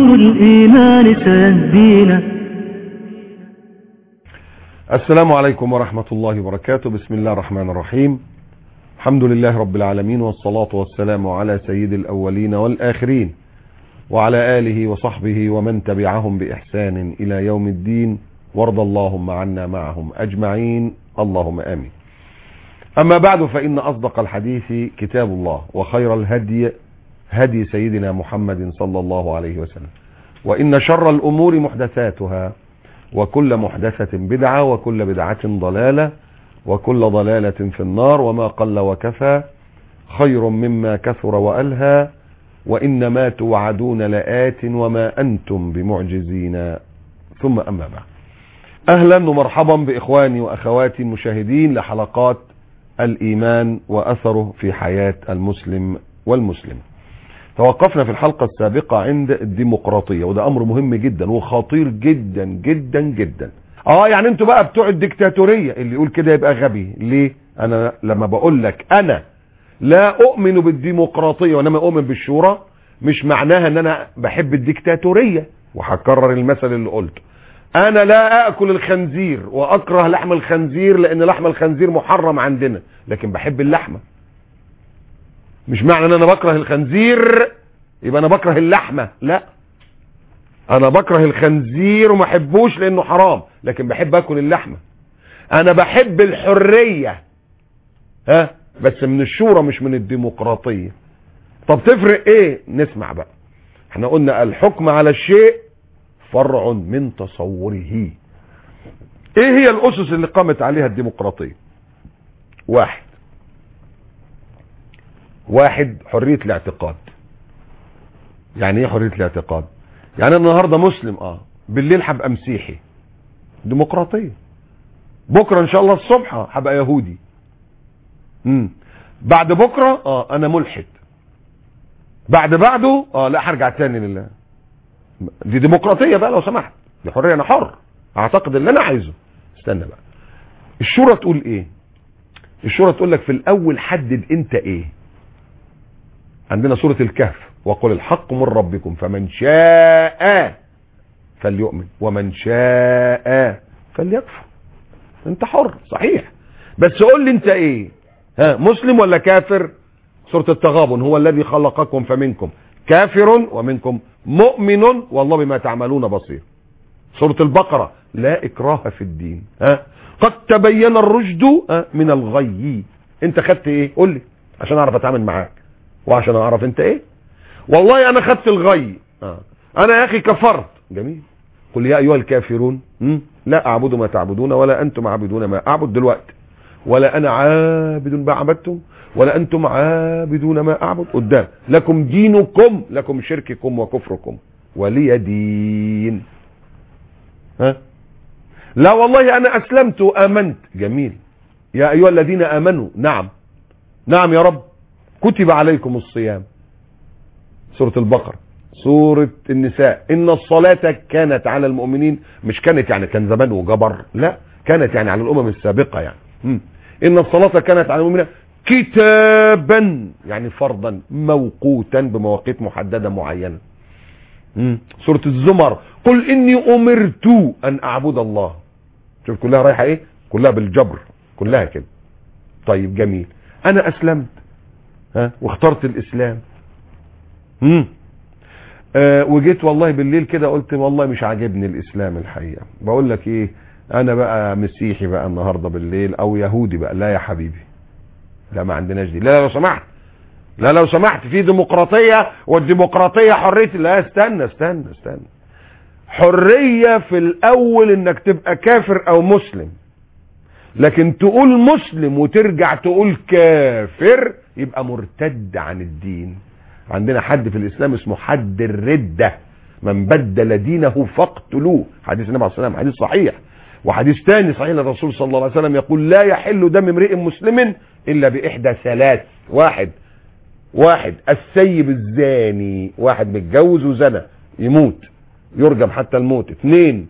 نور الإيمان سيهدينا السلام عليكم ورحمة الله وبركاته بسم الله الرحمن الرحيم الحمد لله رب العالمين والصلاة والسلام على سيد الأولين والآخرين وعلى آله وصحبه ومن تبعهم بإحسان إلى يوم الدين وارض اللهم عنا معهم أجمعين اللهم آمين أما بعد فإن أصدق الحديث كتاب الله وخير الهدي هدي سيدنا محمد صلى الله عليه وسلم وإن شر الأمور محدثاتها وكل محدثة بدعة وكل بدعة ضلالة وكل ضلالة في النار وما قل وكفى خير مما كثر وألهى وإنما توعدون لآت وما أنتم بمعجزين ثم أما بعد أهلا ومرحبا بإخواني وأخواتي المشاهدين لحلقات الإيمان وأثره في حياة المسلم والمسلم توقفنا في الحلقة السابقة عند الديمقراطية وده أمر مهم جدا وخطير جدا جدا جدا اه يعني انتوا بقى بتوع الدكتاتورية اللي يقول كده يبقى غبي ليه انا لما بقول لك انا لا اؤمن بالديمقراطية وانما اؤمن بالشورى مش معناها ان انا بحب الدكتاتورية وهكرر المثل اللي قلته انا لا اكل الخنزير واكره لحم الخنزير لان لحم الخنزير محرم عندنا لكن بحب اللحمة مش معنى ان انا بكره الخنزير يبقى انا بكره اللحمة لا انا بكره الخنزير وما احبوش لانه حرام لكن بحب اكل اللحمة انا بحب الحرية ها بس من الشورى مش من الديمقراطية طب تفرق ايه نسمع بقى احنا قلنا الحكم على الشيء فرع من تصوره ايه هي الاسس اللي قامت عليها الديمقراطية واحد واحد حرية الاعتقاد يعني ايه حرية الاعتقاد يعني انا النهاردة مسلم اه بالليل هبقى مسيحي ديمقراطية بكرة ان شاء الله الصبح هبقى يهودي امم بعد بكرة اه انا ملحد بعد بعده اه لا هرجع تاني لله دي ديمقراطية بقى لو سمحت دي حرية انا حر اعتقد اللي انا عايزه استنى بقى الشورى تقول ايه الشورى تقول لك في الاول حدد انت ايه عندنا سورة الكهف وقل الحق من ربكم فمن شاء فليؤمن ومن شاء فليكفر انت حر صحيح بس قول لي انت ايه ها مسلم ولا كافر سورة التغابن هو الذي خلقكم فمنكم كافر ومنكم مؤمن والله بما تعملون بصير سورة البقرة لا اكراه في الدين ها قد تبين الرشد من الغي انت خدت ايه قول لي عشان اعرف اتعامل معاك وعشان اعرف انت ايه والله انا خدت الغي آه. انا يا اخي كفرت جميل قل يا ايها الكافرون م? لا اعبد ما تعبدون ولا انتم عابدون ما اعبد دلوقتي ولا انا عابد ما عبدتم ولا انتم عابدون ما اعبد قدام لكم دينكم لكم شرككم وكفركم ولي دين ها لا والله انا اسلمت وامنت جميل يا ايها الذين امنوا نعم نعم يا رب كتب عليكم الصيام سورة البقرة سورة النساء إن الصلاة كانت على المؤمنين مش كانت يعني كان زمان وجبر لا كانت يعني على الأمم السابقة يعني م. إن الصلاة كانت على المؤمنين كتابا يعني فرضا موقوتا بمواقيت محددة معينة م. سورة الزمر قل إني أمرت أن أعبد الله شوف كلها رايحة إيه كلها بالجبر كلها كده طيب جميل أنا أسلمت ها واخترت الاسلام امم آه وجيت والله بالليل كده قلت والله مش عاجبني الاسلام الحقيقه بقول لك ايه انا بقى مسيحي بقى النهارده بالليل او يهودي بقى لا يا حبيبي لا ما عندناش دي لا لو سمحت لا لو سمحت في ديمقراطيه والديمقراطيه حريه لا استنى استنى استنى حريه في الاول انك تبقى كافر او مسلم لكن تقول مسلم وترجع تقول كافر يبقى مرتد عن الدين عندنا حد في الاسلام اسمه حد الردة من بدل دينه فاقتلوه حديث النبي عليه الصلاه والسلام حديث صحيح وحديث ثاني صحيح للرسول صلى الله عليه وسلم يقول لا يحل دم امرئ مسلم الا باحدى ثلاث واحد واحد السيب الزاني واحد متجوز وزنى يموت يرجم حتى الموت اثنين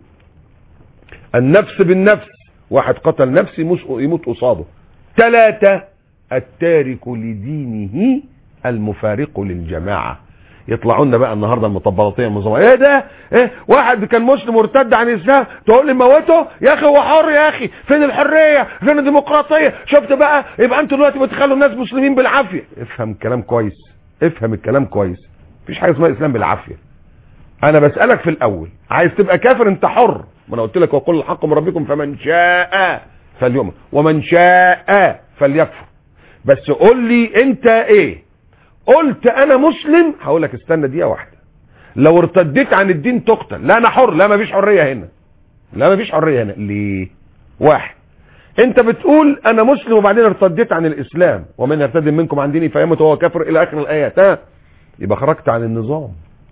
النفس بالنفس واحد قتل نفس يموت قصاده ثلاثة التارك لدينه المفارق للجماعة يطلعوا لنا بقى النهارده المطبلاتيه المنظمه ايه ده ايه واحد كان مسلم مرتد عن الاسلام تقول لي موته يا اخي هو حر يا اخي فين الحريه فين الديمقراطيه شفت بقى يبقى انتوا دلوقتي بتخلوا الناس مسلمين بالعافيه افهم الكلام كويس افهم الكلام كويس مفيش حاجه اسمها اسلام بالعافيه انا بسالك في الاول عايز تبقى كافر انت حر ما انا قلت لك وقل الحق من ربكم فمن شاء فليؤمن ومن شاء فليكفر بس قول لي انت ايه قلت انا مسلم هقول لك استنى دقيقه واحده لو ارتديت عن الدين تقتل لا انا حر لا مفيش حريه هنا لا مفيش حريه هنا ليه واحد انت بتقول انا مسلم وبعدين ارتديت عن الاسلام ومن يرتد منكم عن ديني فيموت وهو كافر الى اخر الايات ها يبقى خرجت عن النظام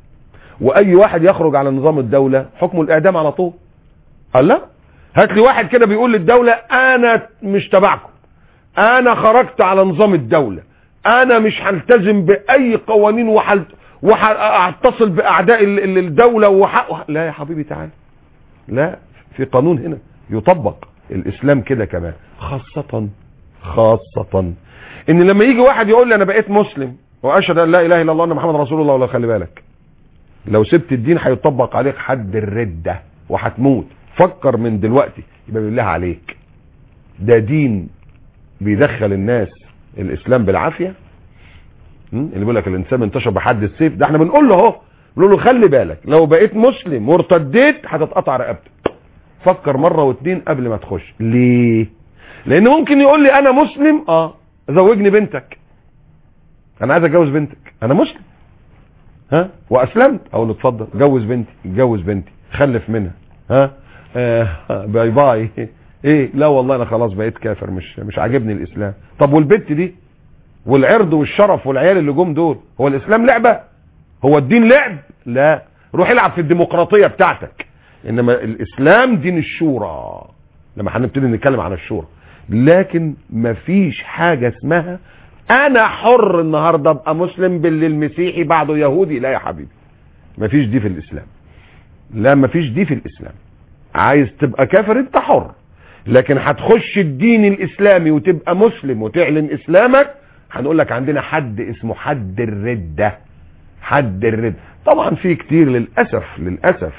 واي واحد يخرج على نظام الدوله حكمه الاعدام على طول قال لا هات لي واحد كده بيقول للدوله انا مش تبعكم انا خرجت على نظام الدوله انا مش هلتزم باي قوانين وحل وهتصل باعداء ال- ال- الدوله وح... لا يا حبيبي تعالى لا في قانون هنا يطبق الاسلام كده كمان خاصه خاصه ان لما يجي واحد يقول لي انا بقيت مسلم واشهد ان لا اله الا الله ان محمد رسول الله ولا خلي بالك لو سبت الدين هيطبق عليك حد الردة وهتموت فكر من دلوقتي يبقى بالله عليك ده دين بيدخل الناس الاسلام بالعافية م? اللي بيقول لك الانسان انتشر بحد السيف ده احنا بنقول له اهو بنقول له خلي بالك لو بقيت مسلم وارتديت هتتقطع رقبتك فكر مرة واتنين قبل ما تخش ليه لان ممكن يقول لي انا مسلم اه زوجني بنتك انا عايز اتجوز بنتك انا مسلم ها واسلمت اقول له اتفضل جوز بنتي اتجوز بنتي خلف منها ها آه باي باي ايه لا والله انا خلاص بقيت كافر مش مش عاجبني الاسلام طب والبت دي والعرض والشرف والعيال اللي جم دول هو الاسلام لعبه هو الدين لعب لا روح العب في الديمقراطيه بتاعتك انما الاسلام دين الشورى لما هنبتدي نتكلم عن الشورى لكن مفيش حاجه اسمها انا حر النهارده ابقى مسلم باللي المسيحي بعده يهودي لا يا حبيبي مفيش دي في الاسلام لا مفيش دي في الاسلام عايز تبقى كافر انت حر لكن هتخش الدين الاسلامي وتبقى مسلم وتعلن اسلامك هنقول لك عندنا حد اسمه حد الردة حد الردة طبعا في كتير للأسف للأسف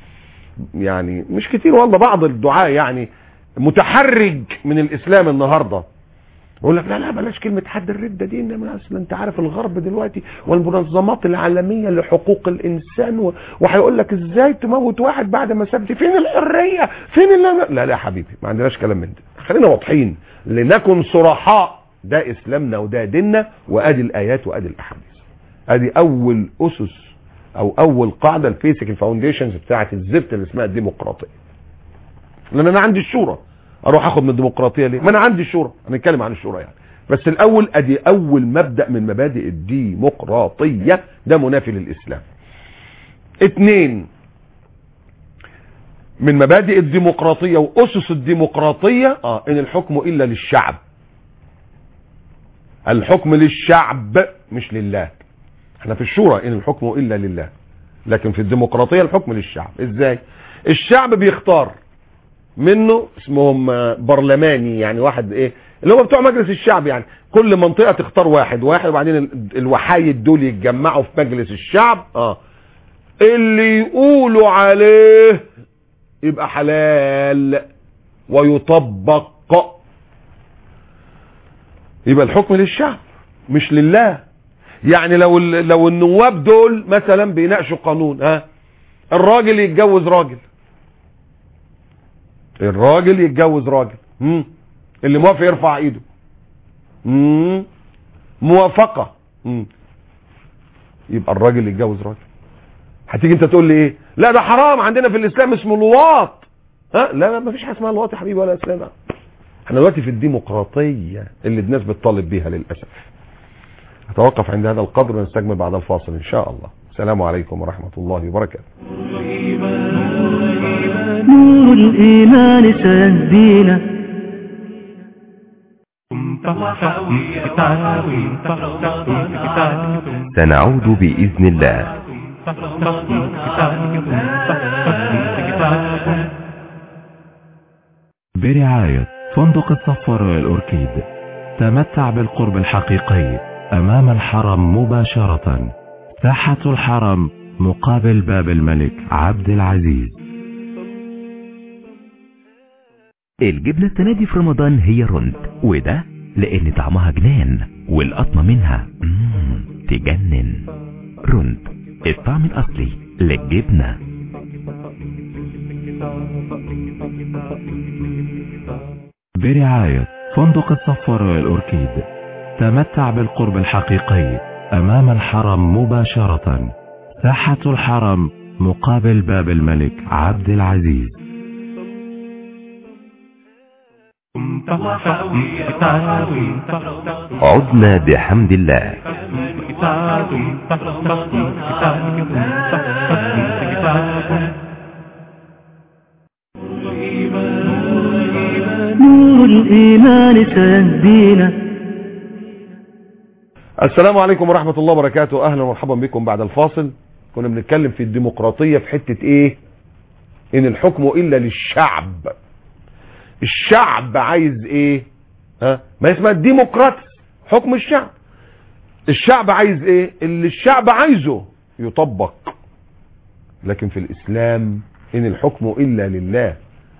يعني مش كتير والله بعض الدعاء يعني متحرج من الاسلام النهارده يقول لك لا لا بلاش كلمة حد الردة دي انما اصل انت عارف الغرب دلوقتي والمنظمات العالمية لحقوق الانسان و- وهيقول لك ازاي تموت واحد بعد ما سبت فين الحرية فين اللي لا لا يا حبيبي ما عندناش كلام من ده خلينا واضحين لنكن صرحاء ده اسلامنا وده ديننا وادي الايات وادي الاحاديث ادي اول اسس او اول قاعدة البيسك الفاونديشنز بتاعت الزفت اللي اسمها الديمقراطية لان انا عندي الشورى اروح اخد من الديمقراطيه ليه ما انا عندي الشورى هنتكلم عن الشورى يعني بس الاول ادي اول مبدا من مبادئ الديمقراطيه ده منافي للاسلام اتنين من مبادئ الديمقراطيه واسس الديمقراطيه اه ان الحكم الا للشعب الحكم للشعب مش لله احنا في الشورى ان الحكم الا لله لكن في الديمقراطيه الحكم للشعب ازاي الشعب بيختار منه اسمهم آه، برلماني يعني واحد ايه اللي هو بتوع مجلس الشعب يعني كل منطقة تختار واحد واحد وبعدين ال- الوحايد دول يتجمعوا في مجلس الشعب اه اللي يقولوا عليه يبقى حلال ويطبق يبقى الحكم للشعب مش لله يعني لو ال- لو النواب دول مثلا بيناقشوا قانون ها الراجل يتجوز راجل الراجل يتجوز راجل مم. اللي موافق يرفع ايده مم. موافقة مم. يبقى الراجل يتجوز راجل هتيجي انت تقول لي ايه لا ده حرام عندنا في الاسلام اسمه لواط ها لا لا مفيش حاجه اسمها لواط يا حبيبي ولا اسلام احنا دلوقتي في الديمقراطيه اللي الناس بتطالب بيها للاسف اتوقف عند هذا القدر ونستكمل بعد الفاصل ان شاء الله السلام عليكم ورحمه الله وبركاته نور الإيمان سيهدينا سنعود بإذن الله برعاية فندق الصفار والأوركيد تمتع بالقرب الحقيقي أمام الحرم مباشرة ساحة الحرم مقابل باب الملك عبد العزيز الجبنة السنة دي في رمضان هي رند وده لأن طعمها جنان والقطمة منها مم تجنن رند الطعم الأصلي للجبنة برعاية فندق الصفارة الأوركيد تمتع بالقرب الحقيقي أمام الحرم مباشرة ساحة الحرم مقابل باب الملك عبد العزيز عدنا بحمد الله نور الإيمان سيهدينا السلام عليكم ورحمة الله وبركاته اهلا ومرحبا بكم بعد الفاصل كنا بنتكلم في الديمقراطية في حتة ايه ان الحكم الا للشعب الشعب عايز ايه ها ما اسمها الديمقراطي حكم الشعب الشعب عايز ايه اللي الشعب عايزه يطبق لكن في الاسلام ان الحكم الا لله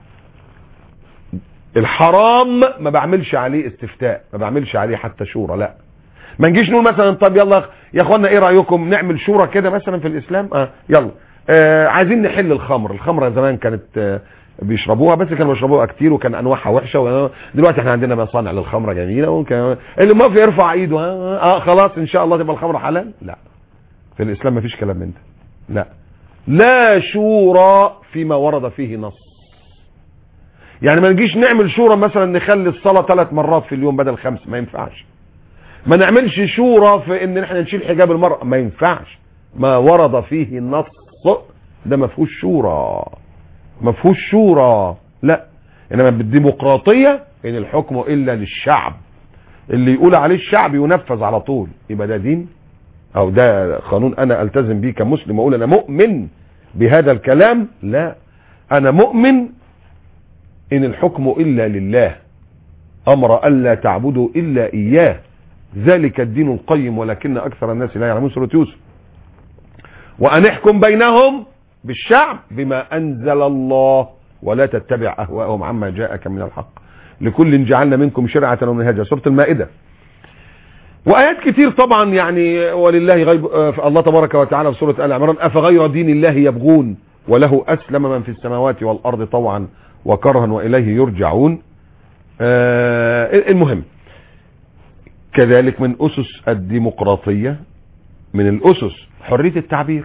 الحرام ما بعملش عليه استفتاء ما بعملش عليه حتى شورى لا ما نجيش نقول مثلا طب يلا يا اخوانا ايه رايكم نعمل شورى كده مثلا في الاسلام اه يلا آه عايزين نحل الخمر الخمره زمان كانت آه بيشربوها بس كانوا بيشربوها كتير وكان انواعها وحشه و- دلوقتي احنا عندنا مصانع للخمره جميله وكان اللي ما في يرفع ايده اه, آه خلاص ان شاء الله تبقى الخمره حلال لا في الاسلام ما فيش كلام من ده لا لا شورى فيما ورد فيه نص يعني ما نجيش نعمل شورى مثلا نخلي الصلاه ثلاث مرات في اليوم بدل خمس ما ينفعش ما نعملش شورى في ان احنا نشيل حجاب المرأة ما ينفعش ما ورد فيه نص ده ما فيهوش شورى ما فيهوش شورى لا انما بالديمقراطية ان الحكم الا للشعب اللي يقول عليه الشعب ينفذ على طول يبقى ده دين او ده قانون انا التزم بيه كمسلم واقول انا مؤمن بهذا الكلام لا انا مؤمن ان الحكم الا لله امر الا تعبدوا الا اياه ذلك الدين القيم ولكن اكثر الناس لا يعلمون سوره يوسف وان احكم بينهم بالشعب بما انزل الله ولا تتبع اهواءهم عما جاءك من الحق لكل جعلنا منكم شرعة ومنهجا سورة المائدة وآيات كتير طبعا يعني ولله غيب آه، الله تبارك وتعالى في سورة آل عمران أفغير دين الله يبغون وله أسلم من في السماوات والأرض طوعا وكرها وإليه يرجعون آه، المهم كذلك من أسس الديمقراطية من الأسس حرية التعبير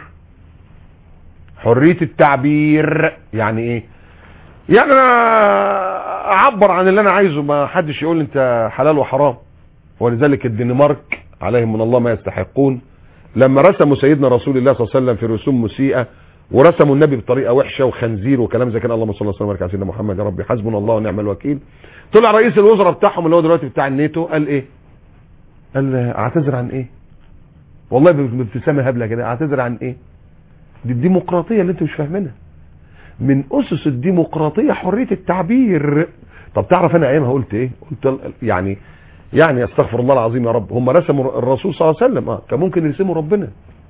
حرية التعبير يعني ايه يعني انا اعبر عن اللي انا عايزه ما حدش يقول لي انت حلال وحرام ولذلك الدنمارك عليهم من الله ما يستحقون لما رسموا سيدنا رسول الله صلى الله عليه وسلم في رسوم مسيئة ورسموا النبي بطريقة وحشة وخنزير وكلام زي كده اللهم صل وسلم وبارك على سيدنا محمد يا رب حسبنا الله ونعم الوكيل طلع رئيس الوزراء بتاعهم اللي هو دلوقتي بتاع الناتو قال ايه قال اعتذر عن ايه والله بابتسامه هبله كده اعتذر عن ايه دي الديمقراطيه اللي انتوا مش فاهمينها من اسس الديمقراطيه حريه التعبير طب تعرف انا ايامها قلت ايه قلت يعني يعني استغفر الله العظيم يا رب هم رسموا الرسول صلى الله عليه وسلم اه كان ممكن يرسموا ربنا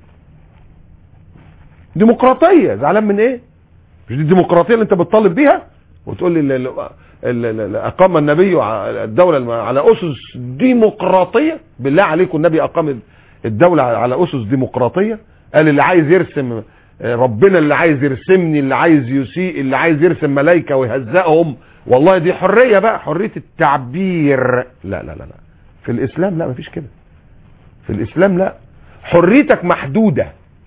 ديمقراطيه زعلان من ايه مش دي الديمقراطيه اللي انت بتطالب بيها وتقول لي ال- ال- ال- ال- اقام النبي ع- الدوله الم- على اسس ديمقراطيه بالله عليكم النبي اقام الدوله على اسس ديمقراطيه قال اللي عايز يرسم آه، ربنا اللي عايز يرسمني اللي عايز يسيء اللي عايز يرسم ملائكه ويهزقهم والله دي حريه بقى حريه التعبير لا لا لا لا في الاسلام لا مفيش كده في الاسلام لا حريتك محدوده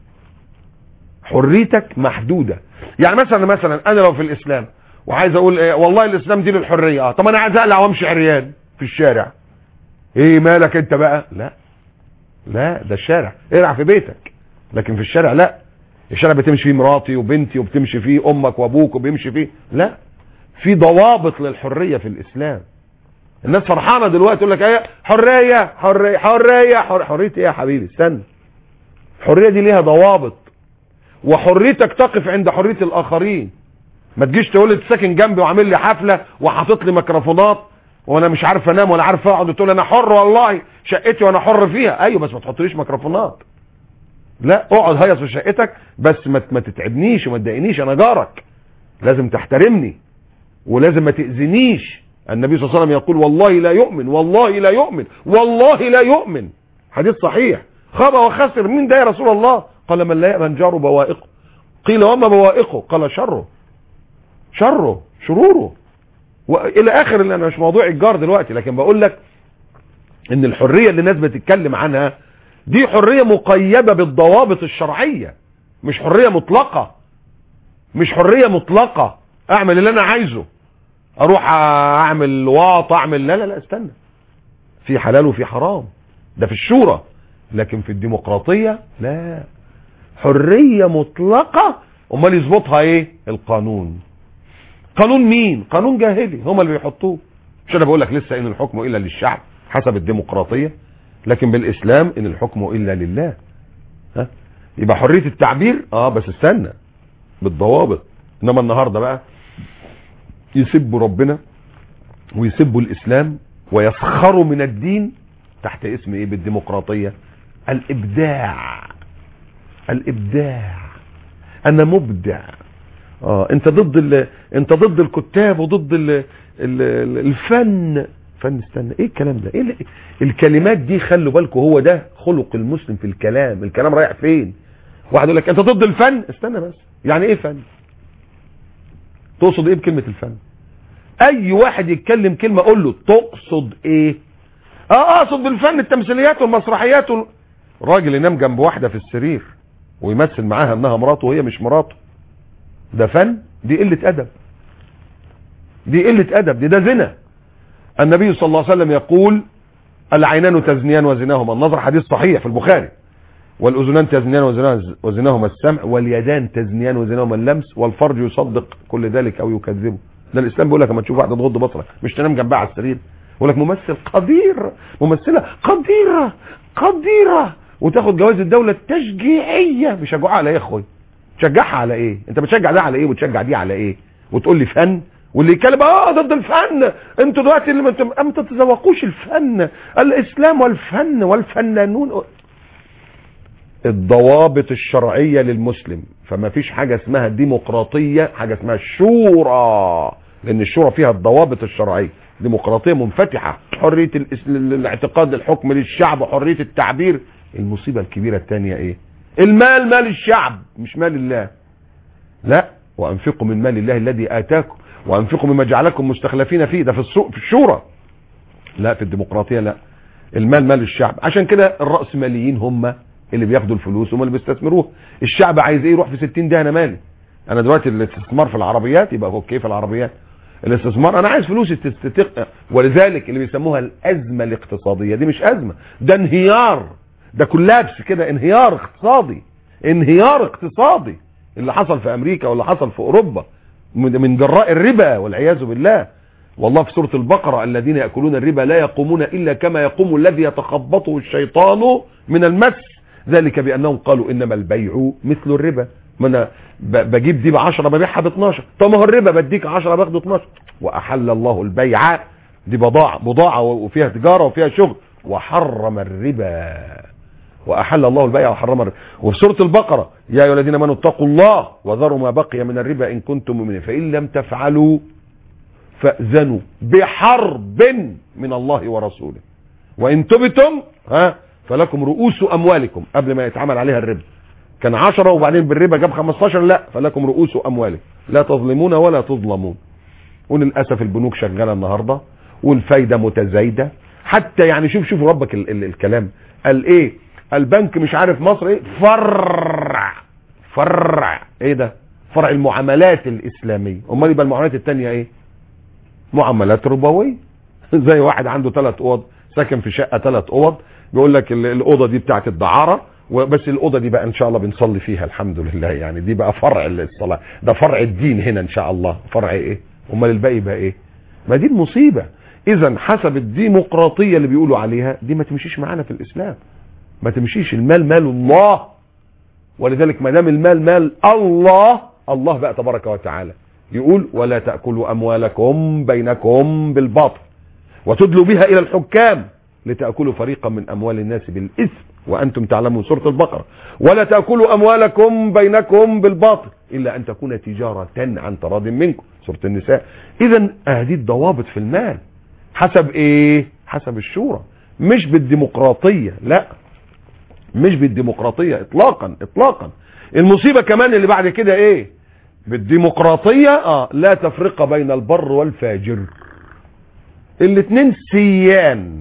حريتك محدودة يعني مثلا مثلا انا لو في الاسلام وعايز اقول ايه والله الاسلام دين الحرية اه طب انا عايز اقلع وامشي عريان في الشارع ايه مالك انت بقى لا لا ده الشارع العب في بيتك لكن في الشارع لا الشارع بتمشي فيه مراتي وبنتي وبتمشي فيه امك وابوك وبيمشي فيه لا في ضوابط للحرية في الاسلام الناس فرحانة دلوقتي تقول لك ايه حرية حرية حرية حر- حرية ايه يا حبيبي استنى الحرية دي ليها ضوابط وحريتك تقف عند حرية الاخرين ما تجيش تقول لي ساكن جنبي وعامل لي حفلة وحاطط لي ميكروفونات وانا مش عارف انام ولا عارف اقعد وتقول انا حر والله شقتي وانا حر فيها ايوه بس ما تحطليش ميكروفونات لا اقعد هيص في شقتك بس ما ما تتعبنيش وما تضايقنيش انا جارك لازم تحترمني ولازم ما تاذينيش النبي صلى الله عليه وسلم يقول والله لا يؤمن والله لا يؤمن والله لا يؤمن حديث صحيح خاب وخسر مين ده يا رسول الله قال من لا يأمن جاره بوائقه قيل وما بوائقه قال شره شره شروره والى اخر اللي انا مش موضوع الجار دلوقتي لكن بقول لك ان الحريه اللي الناس بتتكلم عنها دي حريه مقيده بالضوابط الشرعيه مش حريه مطلقه مش حريه مطلقه اعمل اللي انا عايزه اروح اعمل واط اعمل لا لا لا استنى في حلال وفي حرام ده في الشورى لكن في الديمقراطيه لا حريه مطلقه امال يظبطها ايه القانون قانون مين قانون جاهلي هم اللي بيحطوه مش انا بقول لك لسه ان الحكم الا للشعب حسب الديمقراطيه لكن بالاسلام ان الحكم الا لله ها يبقى حريه التعبير اه بس استنى بالضوابط انما النهارده بقى يسبوا ربنا ويسبوا الاسلام ويسخروا من الدين تحت اسم ايه بالديمقراطيه الابداع الابداع انا مبدع اه انت ضد ال... انت ضد الكتاب وضد ال... ال... الفن فن استنى ايه الكلام ده ايه ال... الكلمات دي خلوا بالكم هو ده خلق المسلم في الكلام الكلام رايح فين واحد يقول لك انت ضد الفن استنى بس يعني ايه فن تقصد ايه بكلمة الفن اي واحد يتكلم كلمة اقول له تقصد ايه اه اقصد بالفن التمثيليات والمسرحيات وال... راجل ينام جنب واحدة في السرير ويمثل معاها انها مراته وهي مش مراته ده فن دي قلة ادب دي قلة ادب دي ده زنا النبي صلى الله عليه وسلم يقول العينان تزنيان وزناهما النظر حديث صحيح في البخاري والاذنان تزنيان وزناهما- وزناهما السمع واليدان تزنيان وزناهما اللمس والفرج يصدق كل ذلك او يكذبه ده الاسلام بيقول لك لما تشوف واحده تغض بصرك مش تنام جنبها على السرير يقول لك ممثل قدير ممثله قديره قديره وتاخد جواز الدوله التشجيعيه بيشجعوها على ايه يا اخويا تشجعها على ايه انت بتشجع ده على ايه وتشجع دي على ايه وتقول لي فن واللي يتكلم اه ضد الفن انتوا دلوقتي اللي ما انتوا- ما تتذوقوش الفن الاسلام والفن والفنانون الضوابط الشرعية للمسلم فما فيش حاجة اسمها ديمقراطية حاجة اسمها الشورى لان الشورى فيها الضوابط الشرعية ديمقراطية منفتحة حرية الاس- الاعتقاد الحكم للشعب وحرية التعبير المصيبة الكبيرة الثانية ايه المال مال الشعب مش مال الله لا وانفقوا من مال الله الذي اتاكم وانفقوا مما جعلكم مستخلفين فيه ده في السوق في الشورى لا في الديمقراطية لا المال مال الشعب عشان كده الرأسماليين هم اللي بياخدوا الفلوس هم اللي بيستثمروها الشعب عايز ايه يروح في 60 ده انا مالي انا دلوقتي الاستثمار في العربيات يبقى اوكي في العربيات الاستثمار انا عايز فلوسي تستتق ولذلك اللي بيسموها الازمه الاقتصاديه دي مش ازمه ده انهيار ده كلابس كده انهيار اقتصادي انهيار اقتصادي اللي حصل في امريكا واللي حصل في اوروبا من من جراء الربا والعياذ بالله والله في سورة البقرة الذين يأكلون الربا لا يقومون إلا كما يقوم الذي يتخبطه الشيطان من المس ذلك بأنهم قالوا إنما البيع مثل الربا ما أنا ب- بجيب دي ب 10 ببيعها ب 12 طب ما هو الربا بديك 10 باخد 12 وأحل الله البيع دي بضاعة بضاعة وفيها تجارة وفيها شغل وحرم الربا وأحل الله البيع وحرم الربا وفي سورة البقرة يا أيها الذين آمنوا اتقوا الله وذروا ما بقي من الربا إن كنتم مؤمنين فإن لم تفعلوا فأذنوا بحرب من الله ورسوله وإن تبتم ها فلكم رؤوس أموالكم قبل ما يتعمل عليها الربا كان عشرة وبعدين بالربا جاب 15 لا فلكم رؤوس أموالكم لا تظلمون ولا تظلمون وللأسف البنوك شغالة النهاردة والفايدة متزايدة حتى يعني شوف شوف ربك ال ال الكلام قال ايه البنك مش عارف مصر ايه فرع فرع ايه ده فرع المعاملات الإسلامية امال يبقى المعاملات التانية ايه معاملات ربويه زي واحد عنده ثلاث اوض ساكن في شقه ثلاث اوض بيقول لك ال- الاوضه دي بتاعت الدعاره وبس الاوضه دي بقى ان شاء الله بنصلي فيها الحمد لله يعني دي بقى فرع الصلاه ده فرع الدين هنا ان شاء الله فرع ايه امال الباقي بقى ايه ما دي المصيبه اذا حسب الديمقراطيه اللي بيقولوا عليها دي ما تمشيش معانا في الاسلام ما تمشيش المال مال الله ولذلك ما دام المال مال الله الله بقى تبارك وتعالى يقول ولا تأكلوا أموالكم بينكم بالباطل وتدلوا بها إلى الحكام لتأكلوا فريقا من أموال الناس بالإثم وأنتم تعلمون سورة البقرة ولا تأكلوا أموالكم بينكم بالباطل إلا أن تكون تجارة عن تراض منكم سورة النساء إذا هذه الضوابط في المال حسب إيه حسب الشورى مش بالديمقراطية لا مش بالديمقراطية إطلاقا إطلاقا المصيبة كمان اللي بعد كده إيه بالديمقراطية آه لا تفرق بين البر والفاجر الاتنين سيان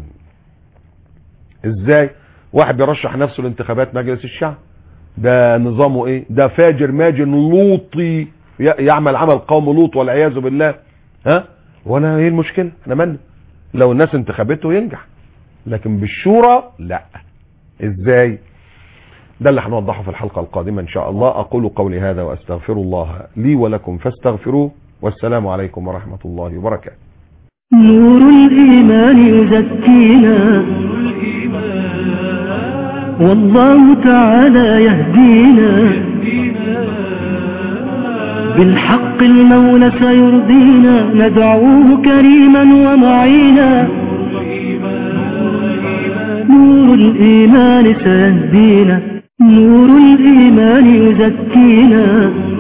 ازاي واحد بيرشح نفسه لانتخابات مجلس الشعب ده نظامه ايه ده فاجر ماجن لوطي ي- يعمل عمل قوم لوط والعياذ بالله ها ولا ايه المشكله احنا مالنا لو الناس انتخبته ينجح لكن بالشورى لا ازاي ده اللي هنوضحه في الحلقه القادمه ان شاء الله اقول قولي هذا واستغفر الله لي ولكم فاستغفروه والسلام عليكم ورحمه الله وبركاته نور الإيمان يزكينا والله تعالى يهدينا بالحق المولى سيرضينا ندعوه كريما ومعينا نور الإيمان سيهدينا نور الإيمان يزكينا